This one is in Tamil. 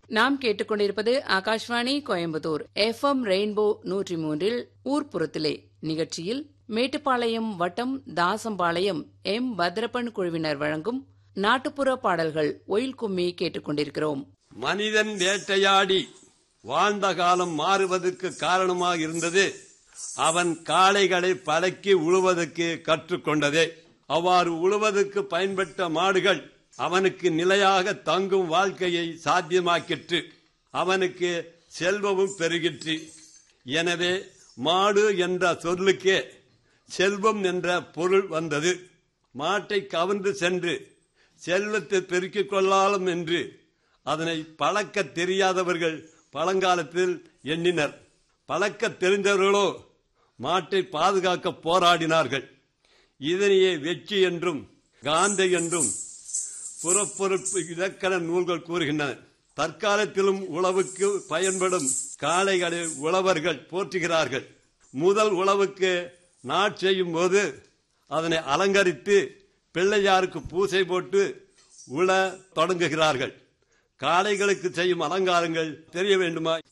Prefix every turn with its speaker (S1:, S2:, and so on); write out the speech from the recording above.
S1: நாம் கேட்டுக்கொண்டிருப்பது ஆகாஷ்வாணி கோயம்புத்தூர் எஃப்எம் ரெயின்போ நூற்றி மூன்றில் ஊர்ப்புறத்திலே நிகழ்ச்சியில் மேட்டுப்பாளையம் வட்டம் தாசம்பாளையம் எம் பத்ரப்பன் குழுவினர் வழங்கும் நாட்டுப்புற பாடல்கள் ஒயில் கும்மி கேட்டுக்கொண்டிருக்கிறோம்
S2: மனிதன் வேட்டையாடி வாழ்ந்த காலம் மாறுவதற்கு காரணமாக இருந்தது அவன் காளைகளை பழக்கி உழுவதற்கு கற்றுக்கொண்டதே அவ்வாறு உழுவதற்கு பயன்பட்ட மாடுகள் அவனுக்கு நிலையாக தங்கும் வாழ்க்கையை சாத்தியமாக்கிற்று அவனுக்கு செல்வமும் பெருகிற்று எனவே மாடு என்ற சொல்லுக்கே செல்வம் என்ற பொருள் வந்தது மாட்டை கவர்ந்து சென்று செல்வத்தை பெருக்கிக் கொள்ளலாம் என்று அதனை பழக்க தெரியாதவர்கள் பழங்காலத்தில் எண்ணினர் பழக்க தெரிந்தவர்களோ மாட்டை பாதுகாக்க போராடினார்கள் இதனையே வெற்றி என்றும் காந்த என்றும் புறப்பொருட்பு இலக்கண நூல்கள் கூறுகின்றன தற்காலத்திலும் உழவுக்கு பயன்படும் காளைகளை உழவர்கள் போற்றுகிறார்கள் முதல் உழவுக்கு நாட் செய்யும் போது அதனை அலங்கரித்து பிள்ளையாருக்கு பூசை போட்டு உழ தொடங்குகிறார்கள் காளைகளுக்கு செய்யும் அலங்காரங்கள் தெரிய வேண்டுமா